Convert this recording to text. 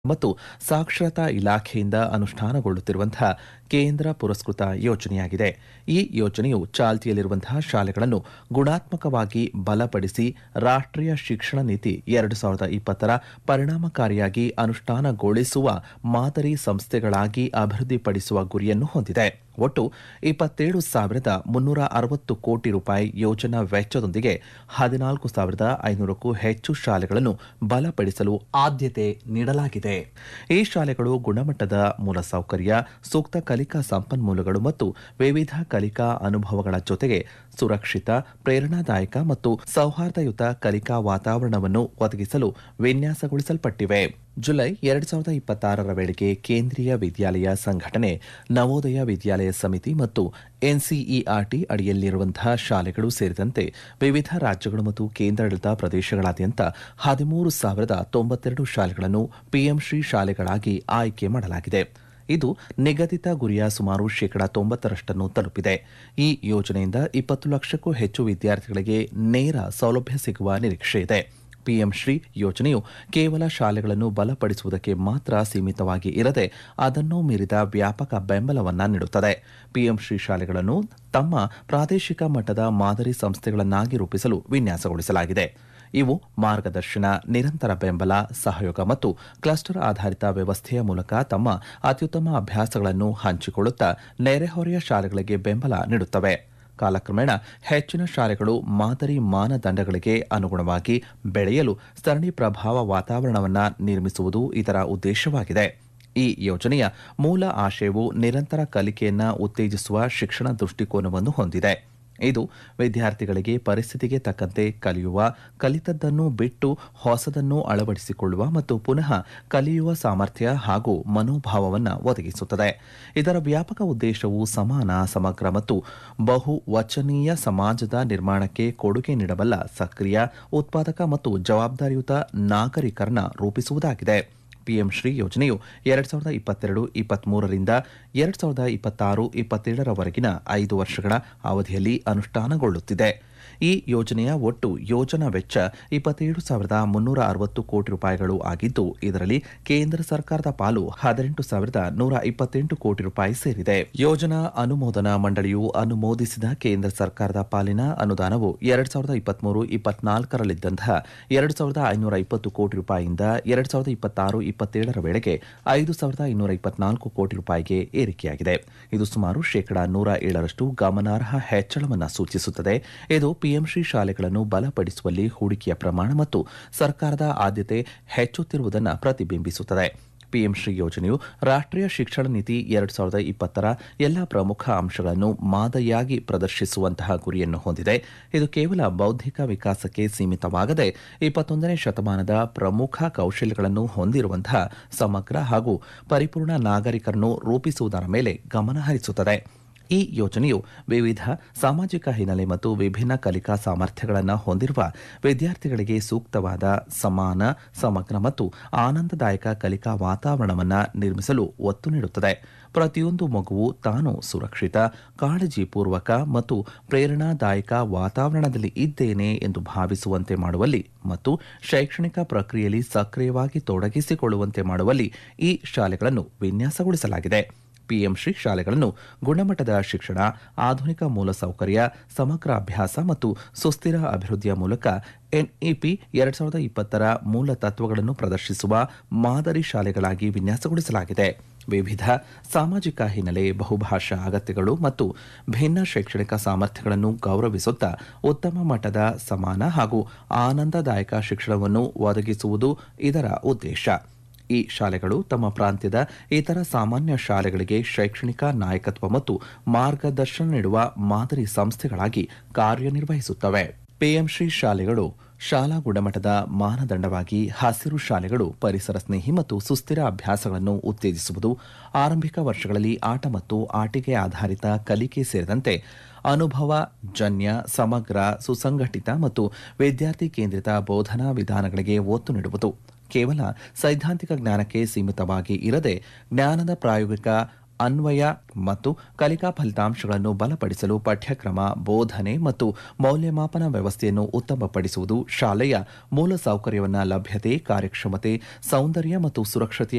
ಮತ್ತು ಸಾಕ್ಷರತಾ ಇಲಾಖೆಯಿಂದ ಅನುಷ್ಠಾನಗೊಳ್ಳುತ್ತಿರುವಂತಹ ಕೇಂದ್ರ ಪುರಸ್ಕೃತ ಯೋಜನೆಯಾಗಿದೆ ಈ ಯೋಜನೆಯು ಚಾಲ್ತಿಯಲ್ಲಿರುವಂತಹ ಶಾಲೆಗಳನ್ನು ಗುಣಾತ್ಮಕವಾಗಿ ಬಲಪಡಿಸಿ ರಾಷ್ಟ್ರೀಯ ಶಿಕ್ಷಣ ನೀತಿ ಎರಡು ಸಾವಿರದ ಇಪ್ಪತ್ತರ ಪರಿಣಾಮಕಾರಿಯಾಗಿ ಅನುಷ್ಠಾನಗೊಳಿಸುವ ಮಾದರಿ ಸಂಸ್ಥೆಗಳಾಗಿ ಅಭಿವೃದ್ಧಿಪಡಿಸುವ ಗುರಿಯನ್ನು ಹೊಂದಿದೆ ಒಟ್ಟು ಇಪ್ಪತ್ತೇಳು ಸಾವಿರದ ಮುನ್ನೂರ ಅರವತ್ತು ಕೋಟಿ ರೂಪಾಯಿ ಯೋಜನಾ ವೆಚ್ಚದೊಂದಿಗೆ ಹದಿನಾಲ್ಕು ಸಾವಿರದ ಐನೂರಕ್ಕೂ ಹೆಚ್ಚು ಶಾಲೆಗಳನ್ನು ಬಲಪಡಿಸಲು ಆದ್ಯತೆ ನೀಡಲಾಗಿದೆ ಈ ಶಾಲೆಗಳು ಗುಣಮಟ್ಟದ ಮೂಲಸೌಕರ್ಯ ಸೂಕ್ತ ಕಲಿಕಾ ಸಂಪನ್ಮೂಲಗಳು ಮತ್ತು ವಿವಿಧ ಕಲಿಕಾ ಅನುಭವಗಳ ಜೊತೆಗೆ ಸುರಕ್ಷಿತ ಪ್ರೇರಣಾದಾಯಕ ಮತ್ತು ಸೌಹಾರ್ದಯುತ ಕಲಿಕಾ ವಾತಾವರಣವನ್ನು ಒದಗಿಸಲು ವಿನ್ಯಾಸಗೊಳಿಸಲ್ಪಟ್ಟಿವೆ ಜುಲೈ ಎರಡ್ ಸಾವಿರದ ಇಪ್ಪತ್ತಾರರ ವೇಳೆಗೆ ಕೇಂದ್ರೀಯ ವಿದ್ಯಾಲಯ ಸಂಘಟನೆ ನವೋದಯ ವಿದ್ಯಾಲಯ ಸಮಿತಿ ಮತ್ತು ಎನ್ಸಿಇಆರ್ಟಿ ಅಡಿಯಲ್ಲಿರುವಂತಹ ಶಾಲೆಗಳು ಸೇರಿದಂತೆ ವಿವಿಧ ರಾಜ್ಯಗಳು ಮತ್ತು ಕೇಂದ್ರಾಡಳಿತ ಪ್ರದೇಶಗಳಾದ್ಯಂತ ಹದಿಮೂರು ಸಾವಿರದ ತೊಂಬತ್ತೆರಡು ಶಾಲೆಗಳನ್ನು ಪಿಎಂ ಶ್ರೀ ಶಾಲೆಗಳಾಗಿ ಆಯ್ಕೆ ಮಾಡಲಾಗಿದೆ ಇದು ನಿಗದಿತ ಗುರಿಯ ಸುಮಾರು ಶೇಕಡಾ ತೊಂಬತ್ತರಷ್ಟನ್ನು ತಲುಪಿದೆ ಈ ಯೋಜನೆಯಿಂದ ಇಪ್ಪತ್ತು ಲಕ್ಷಕ್ಕೂ ಹೆಚ್ಚು ವಿದ್ಯಾರ್ಥಿಗಳಿಗೆ ನೇರ ಸೌಲಭ್ಯ ಸಿಗುವ ನಿರೀಕ್ಷೆ ಇದೆ ಪಿಎಂ ಶ್ರೀ ಯೋಜನೆಯು ಕೇವಲ ಶಾಲೆಗಳನ್ನು ಬಲಪಡಿಸುವುದಕ್ಕೆ ಮಾತ್ರ ಸೀಮಿತವಾಗಿ ಇರದೆ ಅದನ್ನು ಮೀರಿದ ವ್ಯಾಪಕ ಬೆಂಬಲವನ್ನ ನೀಡುತ್ತದೆ ಪಿಎಂ ಶ್ರೀ ಶಾಲೆಗಳನ್ನು ತಮ್ಮ ಪ್ರಾದೇಶಿಕ ಮಟ್ಟದ ಮಾದರಿ ಸಂಸ್ಥೆಗಳನ್ನಾಗಿ ರೂಪಿಸಲು ವಿನ್ಯಾಸಗೊಳಿಸಲಾಗಿದೆ ಇವು ಮಾರ್ಗದರ್ಶನ ನಿರಂತರ ಬೆಂಬಲ ಸಹಯೋಗ ಮತ್ತು ಕ್ಲಸ್ಟರ್ ಆಧಾರಿತ ವ್ಯವಸ್ಥೆಯ ಮೂಲಕ ತಮ್ಮ ಅತ್ಯುತ್ತಮ ಅಭ್ಯಾಸಗಳನ್ನು ಹಂಚಿಕೊಳ್ಳುತ್ತಾ ನೆರೆಹೊರೆಯ ಶಾಲೆಗಳಿಗೆ ಬೆಂಬಲ ನೀಡುತ್ತವೆ ಕಾಲಕ್ರಮೇಣ ಹೆಚ್ಚಿನ ಶಾಲೆಗಳು ಮಾದರಿ ಮಾನದಂಡಗಳಿಗೆ ಅನುಗುಣವಾಗಿ ಬೆಳೆಯಲು ಸರಣಿ ಪ್ರಭಾವ ವಾತಾವರಣವನ್ನು ನಿರ್ಮಿಸುವುದು ಇದರ ಉದ್ದೇಶವಾಗಿದೆ ಈ ಯೋಜನೆಯ ಮೂಲ ಆಶಯವು ನಿರಂತರ ಕಲಿಕೆಯನ್ನ ಉತ್ತೇಜಿಸುವ ಶಿಕ್ಷಣ ದೃಷ್ಟಿಕೋನವನ್ನು ಹೊಂದಿದೆ ಇದು ವಿದ್ಯಾರ್ಥಿಗಳಿಗೆ ಪರಿಸ್ಥಿತಿಗೆ ತಕ್ಕಂತೆ ಕಲಿಯುವ ಕಲಿತದ್ದನ್ನು ಬಿಟ್ಟು ಹೊಸದನ್ನು ಅಳವಡಿಸಿಕೊಳ್ಳುವ ಮತ್ತು ಪುನಃ ಕಲಿಯುವ ಸಾಮರ್ಥ್ಯ ಹಾಗೂ ಮನೋಭಾವವನ್ನು ಒದಗಿಸುತ್ತದೆ ಇದರ ವ್ಯಾಪಕ ಉದ್ದೇಶವು ಸಮಾನ ಸಮಗ್ರ ಮತ್ತು ಬಹು ವಚನೀಯ ಸಮಾಜದ ನಿರ್ಮಾಣಕ್ಕೆ ಕೊಡುಗೆ ನೀಡಬಲ್ಲ ಸಕ್ರಿಯ ಉತ್ಪಾದಕ ಮತ್ತು ಜವಾಬ್ದಾರಿಯುತ ನಾಗರಿಕರನ್ನ ರೂಪಿಸುವುದಾಗಿದೆ ಪಿಎಂ ಶ್ರೀ ಯೋಜನೆಯು ಎರಡ್ ಸಾವಿರದ ಇಪ್ಪತ್ತೆರಡು ಇಪ್ಪತ್ಮೂರರಿಂದ ಎರಡ್ ಸಾವಿರದ ಇಪ್ಪತ್ತಾರು ಇಪ್ಪತ್ತೇಳರವರೆಗಿನ ಐದು ವರ್ಷಗಳ ಅವಧಿಯಲ್ಲಿ ಅನುಷ್ಠಾನಗೊಳ್ಳುತ್ತಿದೆ ಈ ಯೋಜನೆಯ ಒಟ್ಟು ಯೋಜನಾ ವೆಚ್ಚ ಇಪ್ಪತ್ತೇಳು ಸಾವಿರದ ಮುನ್ನೂರ ಅರವತ್ತು ಕೋಟಿ ರೂಪಾಯಿಗಳು ಆಗಿದ್ದು ಇದರಲ್ಲಿ ಕೇಂದ್ರ ಸರ್ಕಾರದ ಪಾಲು ಹದಿನೆಂಟು ಸಾವಿರದ ನೂರ ಇಪ್ಪತ್ತೆಂಟು ಕೋಟಿ ರೂಪಾಯಿ ಸೇರಿದೆ ಯೋಜನಾ ಅನುಮೋದನಾ ಮಂಡಳಿಯು ಅನುಮೋದಿಸಿದ ಕೇಂದ್ರ ಸರ್ಕಾರದ ಪಾಲಿನ ಅನುದಾನವು ಎರಡ್ ಸಾವಿರದ ಇಪ್ಪತ್ಮೂರು ಇಪ್ಪತ್ನಾಲ್ಕರಲ್ಲಿದ್ದಂತಹ ಎರಡು ಸಾವಿರದ ಐನೂರ ಇಪ್ಪತ್ತು ಕೋಟಿ ರೂಪಾಯಿಯಿಂದ ಎರಡ್ ಸಾವಿರದ ಇಪ್ಪತ್ತಾರು ಇಪ್ಪತ್ತೇಳರ ವೇಳೆಗೆ ಐದು ಸಾವಿರದ ಇನ್ನೂರ ಇಪ್ಪತ್ನಾಲ್ಕು ಕೋಟಿ ರೂಪಾಯಿಗೆ ಏರಿಕೆಯಾಗಿದೆ ಇದು ಸುಮಾರು ಶೇಕಡಾ ನೂರ ಏಳರಷ್ಟು ಗಮನಾರ್ಹ ಹೆಚ್ಚಳವನ್ನು ಸೂಚಿಸುತ್ತದೆ ಇದು ಪಿಎಂ ಶ್ರೀ ಶಾಲೆಗಳನ್ನು ಬಲಪಡಿಸುವಲ್ಲಿ ಹೂಡಿಕೆಯ ಪ್ರಮಾಣ ಮತ್ತು ಸರ್ಕಾರದ ಆದ್ಯತೆ ಹೆಚ್ಚುತ್ತಿರುವುದನ್ನು ಪ್ರತಿಬಿಂಬಿಸುತ್ತದೆ ಪಿಎಂ ಶ್ರೀ ಯೋಜನೆಯು ರಾಷ್ಟ್ರೀಯ ಶಿಕ್ಷಣ ನೀತಿ ಎರಡ್ ಸಾವಿರದ ಇಪ್ಪತ್ತರ ಎಲ್ಲ ಪ್ರಮುಖ ಅಂಶಗಳನ್ನು ಮಾದರಿಯಾಗಿ ಪ್ರದರ್ಶಿಸುವಂತಹ ಗುರಿಯನ್ನು ಹೊಂದಿದೆ ಇದು ಕೇವಲ ಬೌದ್ಧಿಕ ವಿಕಾಸಕ್ಕೆ ಸೀಮಿತವಾಗದೆ ಇಪ್ಪತ್ತೊಂದನೇ ಶತಮಾನದ ಪ್ರಮುಖ ಕೌಶಲ್ಯಗಳನ್ನು ಹೊಂದಿರುವಂತಹ ಸಮಗ್ರ ಹಾಗೂ ಪರಿಪೂರ್ಣ ನಾಗರಿಕರನ್ನು ರೂಪಿಸುವುದರ ಮೇಲೆ ಗಮನ ಹರಿಸುತ್ತದೆ ಈ ಯೋಜನೆಯು ವಿವಿಧ ಸಾಮಾಜಿಕ ಹಿನ್ನೆಲೆ ಮತ್ತು ವಿಭಿನ್ನ ಕಲಿಕಾ ಸಾಮರ್ಥ್ಯಗಳನ್ನು ಹೊಂದಿರುವ ವಿದ್ಯಾರ್ಥಿಗಳಿಗೆ ಸೂಕ್ತವಾದ ಸಮಾನ ಸಮಗ್ರ ಮತ್ತು ಆನಂದದಾಯಕ ಕಲಿಕಾ ವಾತಾವರಣವನ್ನು ನಿರ್ಮಿಸಲು ಒತ್ತು ನೀಡುತ್ತದೆ ಪ್ರತಿಯೊಂದು ಮಗುವು ತಾನು ಸುರಕ್ಷಿತ ಕಾಳಜಿಪೂರ್ವಕ ಮತ್ತು ಪ್ರೇರಣಾದಾಯಕ ವಾತಾವರಣದಲ್ಲಿ ಇದ್ದೇನೆ ಎಂದು ಭಾವಿಸುವಂತೆ ಮಾಡುವಲ್ಲಿ ಮತ್ತು ಶೈಕ್ಷಣಿಕ ಪ್ರಕ್ರಿಯೆಯಲ್ಲಿ ಸಕ್ರಿಯವಾಗಿ ತೊಡಗಿಸಿಕೊಳ್ಳುವಂತೆ ಮಾಡುವಲ್ಲಿ ಈ ಶಾಲೆಗಳನ್ನು ವಿನ್ಯಾಸಗೊಳಿಸಲಾಗಿದೆ ಪಿಎಂ ಶ್ರೀ ಶಾಲೆಗಳನ್ನು ಗುಣಮಟ್ಟದ ಶಿಕ್ಷಣ ಆಧುನಿಕ ಮೂಲಸೌಕರ್ಯ ಸಮಗ್ರ ಅಭ್ಯಾಸ ಮತ್ತು ಸುಸ್ಥಿರ ಅಭಿವೃದ್ಧಿಯ ಮೂಲಕ ಎನ್ಇಪಿ ಎರಡ್ ಸಾವಿರದ ಇಪ್ಪತ್ತರ ಮೂಲ ತತ್ವಗಳನ್ನು ಪ್ರದರ್ಶಿಸುವ ಮಾದರಿ ಶಾಲೆಗಳಾಗಿ ವಿನ್ಯಾಸಗೊಳಿಸಲಾಗಿದೆ ವಿವಿಧ ಸಾಮಾಜಿಕ ಹಿನ್ನೆಲೆ ಬಹುಭಾಷಾ ಅಗತ್ಯಗಳು ಮತ್ತು ಭಿನ್ನ ಶೈಕ್ಷಣಿಕ ಸಾಮರ್ಥ್ಯಗಳನ್ನು ಗೌರವಿಸುತ್ತಾ ಉತ್ತಮ ಮಟ್ಟದ ಸಮಾನ ಹಾಗೂ ಆನಂದದಾಯಕ ಶಿಕ್ಷಣವನ್ನು ಒದಗಿಸುವುದು ಇದರ ಉದ್ದೇಶ ಈ ಶಾಲೆಗಳು ತಮ್ಮ ಪ್ರಾಂತ್ಯದ ಇತರ ಸಾಮಾನ್ಯ ಶಾಲೆಗಳಿಗೆ ಶೈಕ್ಷಣಿಕ ನಾಯಕತ್ವ ಮತ್ತು ಮಾರ್ಗದರ್ಶನ ನೀಡುವ ಮಾದರಿ ಸಂಸ್ಥೆಗಳಾಗಿ ಕಾರ್ಯನಿರ್ವಹಿಸುತ್ತವೆ ಪಿಎಂ ಶ್ರೀ ಶಾಲೆಗಳು ಶಾಲಾ ಗುಣಮಟ್ಟದ ಮಾನದಂಡವಾಗಿ ಹಸಿರು ಶಾಲೆಗಳು ಪರಿಸರ ಸ್ನೇಹಿ ಮತ್ತು ಸುಸ್ಥಿರ ಅಭ್ಯಾಸಗಳನ್ನು ಉತ್ತೇಜಿಸುವುದು ಆರಂಭಿಕ ವರ್ಷಗಳಲ್ಲಿ ಆಟ ಮತ್ತು ಆಟಿಕೆ ಆಧಾರಿತ ಕಲಿಕೆ ಸೇರಿದಂತೆ ಅನುಭವ ಜನ್ಯ ಸಮಗ್ರ ಸುಸಂಘಟಿತ ಮತ್ತು ವಿದ್ಯಾರ್ಥಿ ಕೇಂದ್ರಿತ ಬೋಧನಾ ವಿಧಾನಗಳಿಗೆ ಒತ್ತು ನೀಡುವುದು ಕೇವಲ ಸೈದ್ಧಾಂತಿಕ ಜ್ಞಾನಕ್ಕೆ ಸೀಮಿತವಾಗಿ ಇರದೆ ಜ್ಞಾನದ ಪ್ರಾಯೋಗಿಕ ಅನ್ವಯ ಮತ್ತು ಕಲಿಕಾ ಫಲಿತಾಂಶಗಳನ್ನು ಬಲಪಡಿಸಲು ಪಠ್ಯಕ್ರಮ ಬೋಧನೆ ಮತ್ತು ಮೌಲ್ಯಮಾಪನ ವ್ಯವಸ್ಥೆಯನ್ನು ಉತ್ತಮಪಡಿಸುವುದು ಶಾಲೆಯ ಮೂಲಸೌಕರ್ಯವನ್ನ ಲಭ್ಯತೆ ಕಾರ್ಯಕ್ಷಮತೆ ಸೌಂದರ್ಯ ಮತ್ತು ಸುರಕ್ಷತೆಯ